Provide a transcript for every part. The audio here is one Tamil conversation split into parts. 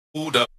Hold up.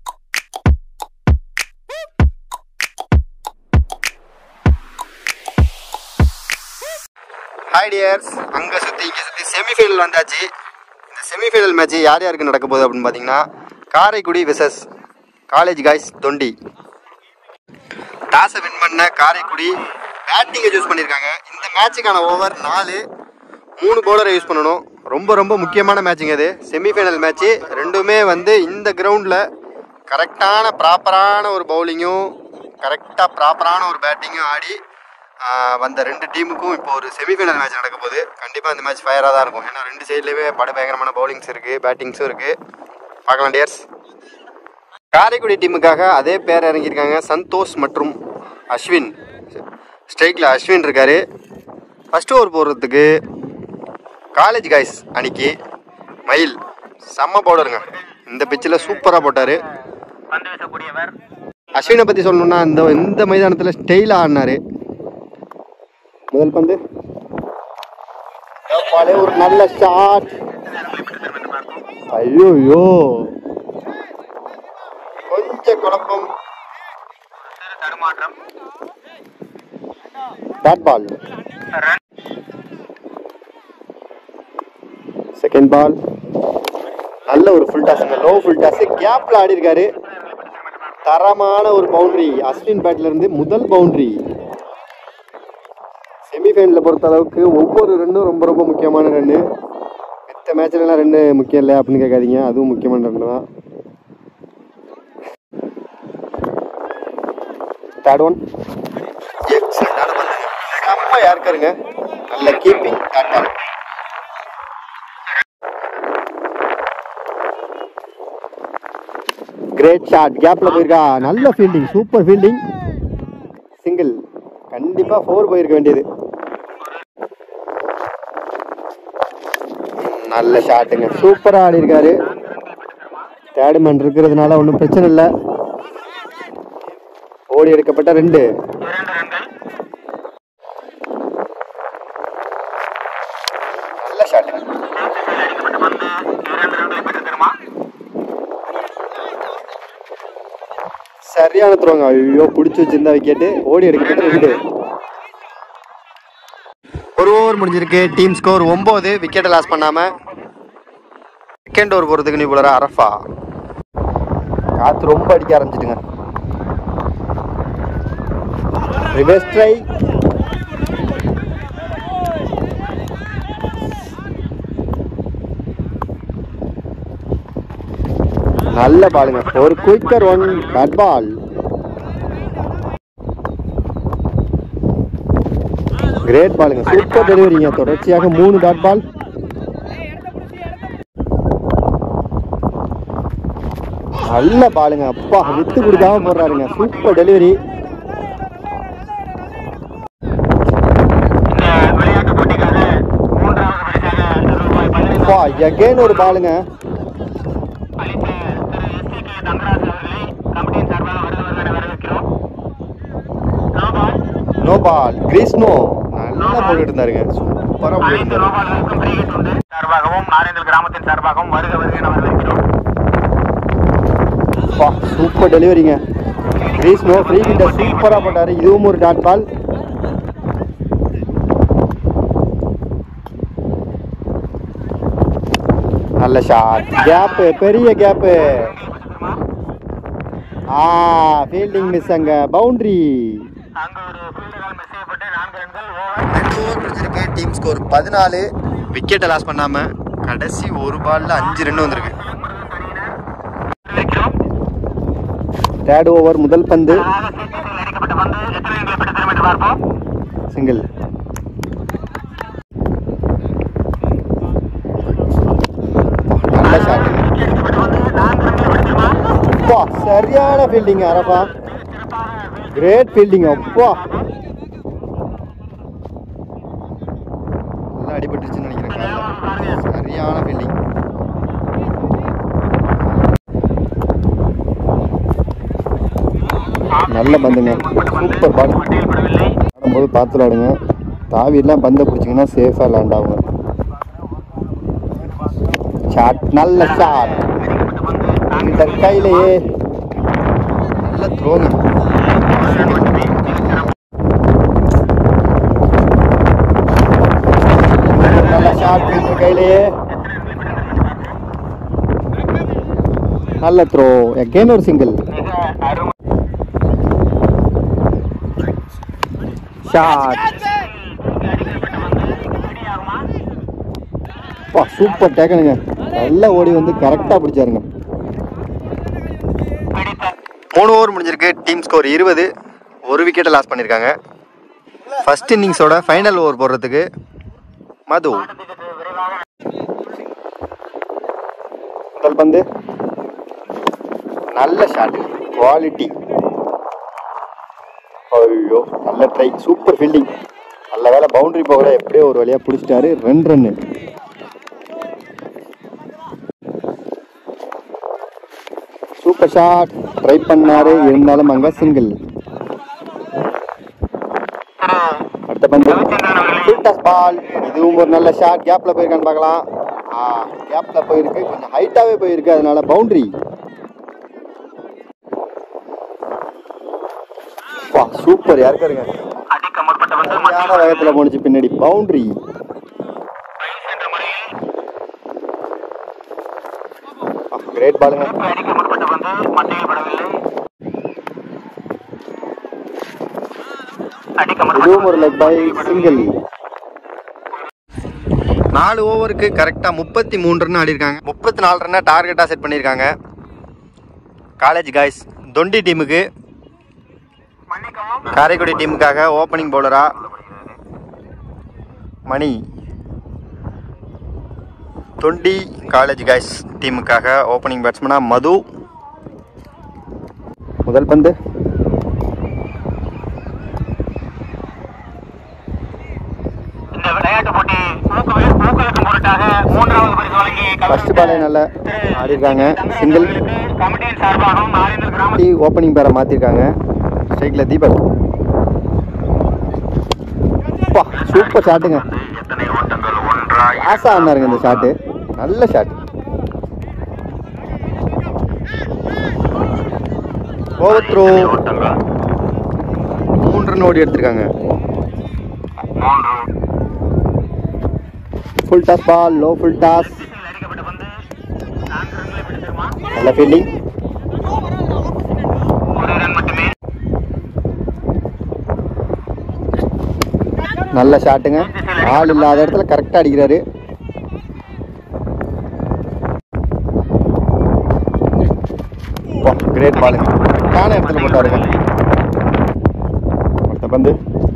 ஹாய் டியர்ஸ் அங்கே சுற்றி இங்கே சுற்றி செமிஃபைனல் வந்தாச்சு இந்த செமிஃபைனல் மேட்ச் யார் யாருக்கு நடக்க போகுது அப்படின்னு பார்த்தீங்கன்னா Karaikudi versus college guys Thondi டாஸை வின் பண்ண காரைக்குடி பேட்டிங்கை சூஸ் பண்ணியிருக்காங்க இந்த மேட்சுக்கான ஓவர் நாலு மூணு பவுலரை யூஸ் பண்ணணும் ரொம்ப ரொம்ப முக்கியமான மேட்சுங்க இது செமிஃபைனல் மேட்ச்சு ரெண்டுமே வந்து இந்த கிரவுண்டில் கரெக்டான ப்ராப்பரான ஒரு பவுலிங்கும் கரெக்டாக ப்ராப்பரான ஒரு பேட்டிங்கும் ஆடி ஆஹ், வந்த ரெண்டு டீமுக்கும் இப்போ ஒரு செமிஃபைனல் மேட்ச் நடக்க போகுது கண்டிப்பாக இந்த மேட்ச் ஃபயராக தான் இருக்கும் ஏன்னா ரெண்டு சைட்லேயுமே படு பயங்கரமான பவுலிங்ஸ் இருக்குது பேட்டிங்ஸும் இருக்குது பார்க்கலாம் டியர்ஸ் காரைக்குடி டீமுக்காக அதே பேர் இறங்கியிருக்காங்க சந்தோஷ் மற்றும் அஸ்வின் ஸ்ட்ரைக்கில் அஸ்வின் இருக்காரு ஃபஸ்ட்டு ஓவர் போடுறதுக்கு காலேஜ் காய்ஸ் அன்னைக்கு மயில் செம்ம பவுலருங்க இந்த பிச்சில் சூப்பராக போட்டார் பந்து வீசக்கூடியவர் அஸ்வினை பற்றி சொல்லணும்னா இந்த இந்த மைதானத்தில் ஸ்டைலாக ஆடினாரு முதல் பந்து பாலே ஒரு நல்ல ஷாட் ஐயோ கொஞ்சம் குழப்பம் சிறு தடுமாற்றம் bad ball run second ball நல்ல ஒரு ஃபுல் டாஸுங்க லோ ஃபுல் டாஸ் கேப்ல ஆடி இருக்காரு தரமான ஒரு பவுண்டரி அஸ்வின் பேட்ல இருந்து முதல் பவுண்டரி செமிஃபைனலில் பொறுத்த அளவுக்கு ஒவ்வொரு ரன்னும் ரொம்ப ரொம்ப முக்கியமான ரன்னு மித்த மேட்ச்லலாம் ரன்னு முக்கியம் இல்லை அப்படின்னு கேட்காதீங்க அதுவும் முக்கியமான ரன் தான் தேர்ட் ஒன் செம்ம யாருக்காருங்க நல்ல keeping third ball great shot கேப்ல போயிருக்கா நல்ல ஃபீல்டிங் சூப்பர் ஃபீல்டிங் சிங்கிள் கண்டிப்பா ஃபோர் போயிருக்க வேண்டியது நல்ல ஷாட்டுங்க சூப்பரா ஆடி இருக்காரு தேர்ட் மேன் இருக்கிறதுனால ஒன்றும் பிரச்சனை இல்லை ஓடி எடுக்கப்பட்ட ரெண்டு இரண்டு ரன்கள் நல்ல ஷாட்டுங்க கேப்டனில் அடிக்கப்பட்ட பந்து இரண்டு ரன்களை பெற்று தருமா சரியான த்ரோங்க ஐயோ பிடிச்சி வச்சிருந்தா விக்கெட்டு ஓடி எடுக்கப்பட்ட ரெண்டு ஒரு ஓவர் முடிஞ்சிருக்கு டீம் ஸ்கோர் ஒம்பது விக்கெட்டை லாஸ் பண்ணாம செகண்ட் ஓவர் போகிறதுக்கு நீ போலரா அரஃபா காற்று ரொம்ப அடிக்க ஆரம்பிச்சிட்டுங்க ரிவர்ஸ் ட்ரை நல்ல பாலுங்க ஒரு quicker one bad ball great பாலுங்க சூப்பர் டெலிவரிங்க தொடர்ச்சியாக மூணு பேட் பால் நல்ல பாலுங்க அப்பா வித்து கொடுக்காம போடுறாருங்க சூப்பர் டெலிவரி இந்த விளையாட்டு போட்டிக்காக மூன்றாவது பரிசாக ரூபாய் பதினைந்து அப்பா எகேன் ஒரு பாலுங்க அளித்த திரு எஸ் கே தங்கராஜ் அவர்களை கமிட்டியின் சார்பாக வருக வருக என வரவேற்கிறோம் நோபால் நோ பால் கிரீஸ்னோ நல்லா போட்டுட்டு இருந்தாருங்க சூப்பரா போட்டுட்டு அனைத்து இருந்தாரு நோபால்களுக்கும் ஃப்ரீ ஹிட் உண்டு சார்பாகவும் நாரேந்தல் கிராமத்தின் சார்பாகவும் வருக வருக என வரவேற்கிறோம் அப்பா சூப்பர் டெலிவரிங்க கிரீஸ்னோ ஃப்ரீ கிட்ட சூப்பரா போட்டாரு இதுவும் ஒரு டாட் பால் நல்ல ஷாட் கேப்பு பெரிய கேப்பு ஆ ஃபீல்டிங் மிஸ் அங்க பவுண்டரி அங்கு ஒரு ஃபீல்டரால் மிஸ் செய்யப்பட்டு நான்கு ரன்கள் ஓவர் ரெண்டு ஓவர் முடிஞ்சிருக்கு டீம் ஸ்கோர் பதினாலு விக்கெட்டை லாஸ் பண்ணாம கடைசி ஒரு பால்ல அஞ்சு ரன் வந்திருக்கு இருக்கிறோம் தேர்ட் ஓவர் முதல் பந்து அழகாக சீட்டில் அடிக்கப்பட்ட பந்து எத்தனை ரன்களை பெற்று தரும் என்று பார்ப்போம் சிங்கிள் நல்ல ஷாட்டுங்க அடிக்கப்பட்ட பந்து நான்கு ரன்களை பெற்று தருமா அப்பா சரியான ஃபீல்டிங் அரப்பா கிரேட் ஃபீல்டிங் அப்பா நல்லா அடிபட்டுருச்சுன்னு நினைக்கிறேன் காலில் சரியான ஃபீல்டிங் நல்ல பந்துங்க சூப்பர் பால் பட்டியல்படவில்லை ஆடும்போது பார்த்து விளாடுங்க தாவிலாம் பந்தை பிடிச்சிங்கன்னா சேஃபாக லேண்ட் ஆகுங்க ஷாட் நல்ல ஷாட் அடிக்கப்பட்ட பந்து நான்கு ஃபீல்டர் கையிலேயே நல்ல த்ரோங்க நல்ல ஷாட் ஃபீல்டர் கையிலேயே நல்ல த்ரோ எகேன் ஒரு சிங்கிள் மிக அருமை ஷாட் பா சூப்பர் டேக்கனுங்க நல்லா ஓடி வந்து கரெக்டாக பிடிச்சாருங்க பிடித்த மூணு ஓவர் முடிஞ்சிருக்கு டீம் ஸ்கோர் இருபது ஒரு விக்கெட்டை லாஸ் பண்ணியிருக்காங்க ஃபர்ஸ்ட் இன்னிங்ஸோட ஃபைனல் ஓவர் போடுறதுக்கு மது முதல் பந்து நல்ல ஷாட் குவாலிட்டி ஐயோ நல்ல ட்ரை சூப்பர் ஃபீல்டிங் நல்ல வேலை பவுண்டரி போகல எப்படியோ ஒரு வழியாக பிடிச்சிட்டாரு ரெண்டு ரன்னு சூப்பர் ஷாட் ட்ரை பண்ணாரு இருந்தாலும் அங்க சிங்கிள் அடுத்த பந்து ஃபுல் பால் இதுவும் ஒரு நல்ல ஷாட் கேப்ல போயிருக்கான்னு பார்க்கலாம் ஆ கேப்ல போயிருக்கு கொஞ்சம் ஹைட்டாவே போயிருக்கு அதனால பவுண்டரி சூப்பர் யாருக்காருங்க அடிக்க முற்பட்ட வந்து சரியான வேகத்துல போனுச்சு பின்னாடி பவுண்டரி பைஸ் என்ற முறையில் கிரேட் பாலுங்க அடிக்க முற்பட்ட வந்து மட்டையில் படவில்லை அடிக்க இதுவும் ஒரு லெக் பை சிங்கிள் நாலு ஓவருக்கு கரெக்டாக முப்பத்தி மூணு ரன் ஆடிருக்காங்க முப்பத்தி நாலு ரன்னை டார்கெட்டாக செட் பண்ணியிருக்காங்க காலேஜ் காய்ஸ் தொண்டி டீமுக்கு மன்னிக்கவும் காரைக்குடி டீமுக்காக ஓப்பனிங் பவுலரா மணி தொண்டி காலேஜ் காய்ஸ் டீமுக்காக ஓப்பனிங் பேட்ஸ்மனா மது முதல் பந்து இந்த விளையாட்டு போட்டி ஊக்குவி ஊக்குவிக்கும் பொருட்டாக மூன்றாவது பரிசு வழங்கி ஃபர்ஸ்ட் பாலே நல்லா ஆடிருக்காங்க சிங்கிள் கமிட்டியின் சார்பாகவும் நாளிதழ் கிராம ஓப்பனிங் பேரை மாற்றிருக்காங்க ஸ்ட்ரைக்கில் தீபக் சூப்பர் ஷாட்டுங்க எத்தனை ஓட்டங்கள் ஒன்றாய் ஆசா ஆனாருங்க இந்த ஷாட்டு நல்ல ஷாட் ஓவர் த்ரோ ஓட்டங்கள் மூணு ரன் ஓடி எடுத்திருக்காங்க மூன்று full toss ball low full toss திசையில் அடிக்கப்பட்ட பந்து நான்கு ரன்களை பிடித்திருமா நல்ல ஃபீல்டிங் ஒரு ரன் மட்டுமே நல்ல ஷாட்டுங்க ஆள் இல்லாத இடத்துல கரெக்டாக அடிக்கிறாரு கிரேட் பாலுங்க கரெக்டான இடத்துல போட்டாருங்க அடுத்த பந்து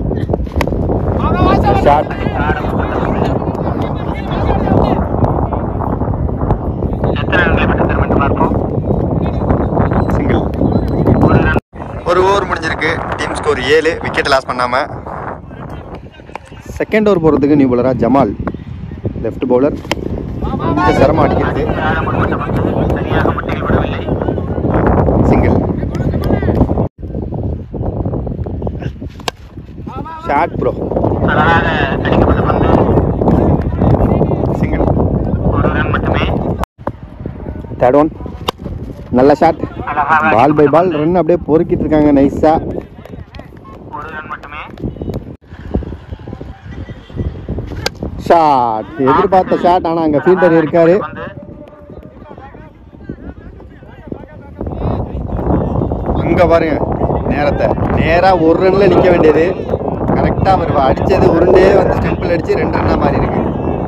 ஷாட் எத்தனை ரன்களை பிடித்திருக்கும் என்று பார்ப்போம் சிங்கிள் ஒரு ரன் ஒரு ஓவர் முடிஞ்சிருக்கு டீம் ஸ்கோர் ஏழு விக்கெட் லாஸ் பண்ணாம செகண்ட் ஓவர் போகிறதுக்கு நியூ பவுலரா ஜமால் லெஃப்ட் பவுலர் கொஞ்சம் சிரமம் அடிக்கிறது ஆட முற்பட்ட பந்து சரியாக மட்டையில் படவில்லை சிங்கிள் ஷாட் ப்ரோ அழகாக அடிக்கப்பட்ட பந்து சிங்கிள் ஒரு ரன் மட்டுமே தேர்ட் ஒன் நல்ல ஷாட் அழகாக பால் பை பால் ரன் அப்படியே பொறுக்கிட்டு இருக்காங்க நைஸா ஒரு ரன் மட்டுமே ஷாட் எதிர்பார்த்த ஷாட் ஆனால் அங்கே ஃபீல்டர் இருக்காரு பந்து அங்கே பாருங்க நேரத்தை நேராக ஒரு ரன்ல நிற்க வேண்டியது கரெக்டாக அவர் அடித்தது உருண்டே வந்து ஸ்டெம்பிள் அடித்து ரெண்டு ரன்னாக மாறி இருக்கு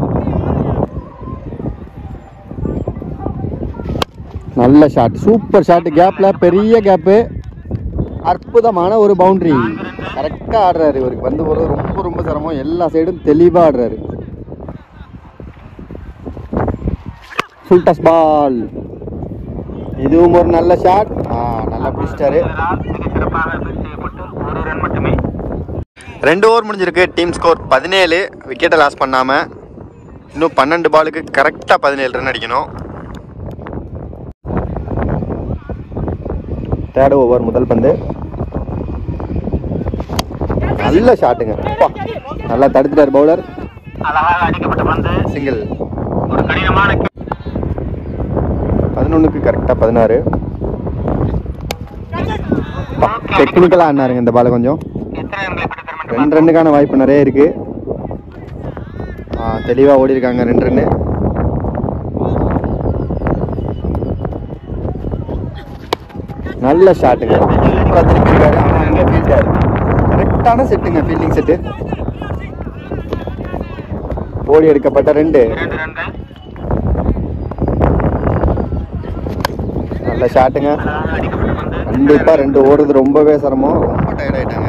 நல்ல ஷாட் சூப்பர் ஷாட் கேப்பில் பெரிய கேப்பு அற்புதமான ஒரு பவுண்டரி கரெக்டாக ஆடுறாரு இவருக்கு வந்து ஒரு ரொம்ப ரொம்ப சிரமம் எல்லா சைடும் தெளிவாக ஆடுறாரு ஃபுல் டஸ் பால் இதுவும் ஒரு நல்ல ஷாட் நல்லா பிடிச்சிட்டாரு இதனால் மிகச் சிறப்பாக பீட் செய்யப்பட்டு ஒரு ரன் மட்டுமே ரெண்டு ஓவர் முடிஞ்சிருக்கு டீம் ஸ்கோர் பதினேழு விக்கெட்டை லாஸ் பண்ணாமல் இன்னும் பன்னெண்டு பாலுக்கு கரெக்டாக பதினேழு ரன் அடிக்கணும் தேர்ட் ஓவர் முதல் பந்து நல்ல ஷாட்டுங்க அப்பா, நல்லா தடுத்துட்டார் பவுலர் அழகாக அடிக்கப்பட்ட பந்து சிங்கிள் ஒரு கடினமான பதினொன்றுக்கு கரெக்டாக பதினாறு டெக்னிக்கலாக ஆடினாருங்க இந்த பால் கொஞ்சம் எத்தனை ரன்களை பெற்று தரும் என்று ரெண்டு ரன்னுக்கான வாய்ப்பு நிறைய இருக்கு தெளிவாக ஓடி இருக்காங்க ரெண்டு ரன்னு நல்ல ஷாட்டுங்க சூப்பராக திருப்பி இருக்காரு ஆனால் அங்கே ஃபீல்டர் கரெக்டான செட்டுங்க ஃபீல்டிங் செட்டு ஓடி எடுக்கப்பட்ட ரெண்டு இரண்டு ரன்கள் நல்ல ஷாட்டுங்க அழகாக அடிக்கப்பட்ட பந்து கண்டிப்பா ரெண்டு ஓடுறது ரொம்பவே சிரமம் ரொம்ப டயர்ட் ஆயிட்டாங்க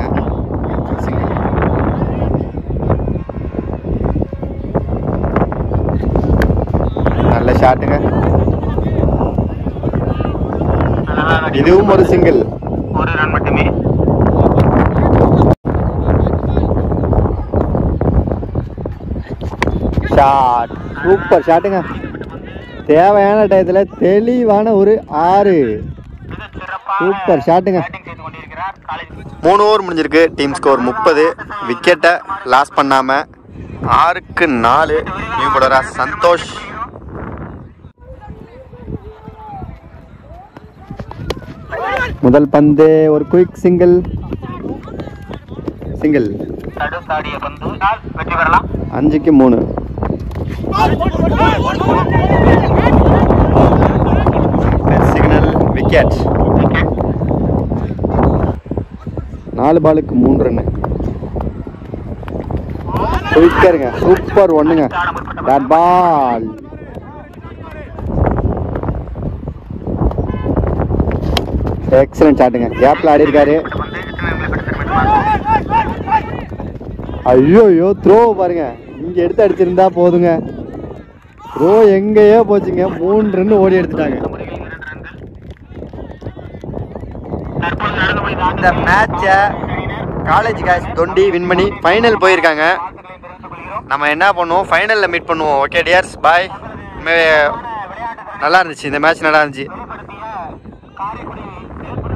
நல்ல ஷாட்டுங்க அழகாக அடி- இதுவும் ஒரு சிங்கிள் ஒரு ரன் மட்டுமே ஷாட் சூப்பர் ஷாட்டுங்க தேவையான டயத்தில் தெளிவான ஒரு ஆறு மிகச் சிறப்பாக சூப்பர் ஷாட்டுங்க பேட்டிங் செய்து கொண்டிருக்கிறார் காலேஜ் மூணு ஓவர் முடிஞ்சிருக்கு டீம் ஸ்கோர் முப்பது விக்கெட்டை லாஸ் பண்ணாம ஆறுக்கு நாலு நியூ பவுலரா சந்தோஷ் முதல் பந்து ஒரு குயிக் சிங்கிள் சிங்கிள் தடுத்தாடிய பந்து ஆனால் வெற்றி பெறலாம் அஞ்சுக்கு மூணு சிக்னல் விக்கெட் விக்கெட் நாலு பாலுக்கு மூணு ரன்னு குயிக்கருங்க சூப்பர் ஒண்ணுங்க பேட் பால் எக்ஸலன்ட் ஷாட்டுங்க கேப்ல ஆடி இருக்காரு பந்து எத்தனை ரன்களை பெற்று தரும் என்று பார்ப்போம். ஐயோ ஐயோ த்ரோ பாருங்க இங்க எடுத்து அடிச்சிருந்தா போதுங்க த்ரோ எங்கேயோ போச்சுங்க மூணு ரன் ஓடி எடுத்துட்டாங்க முறையில் இரண்டு ரன்கள் தற்போது நடந்து முடிந்த இந்த மேட்சை காலேஜ் காய்ஸ் தொண்டி வின் பண்ணி ஃபைனல் போயிருக்காங்க வாழ்த்துக்களை தெரிவித்துக் கொள்கிறோம் நம்ம என்ன பண்ணுவோம் ஃபைனலில் மீட் பண்ணுவோம் ஓகே டியர்ஸ் பாய் நல்லா இருந்துச்சு இந்த மேட்ச் நல்லா இருந்துச்சு வெளிப்படுத்திய காரைக்குடி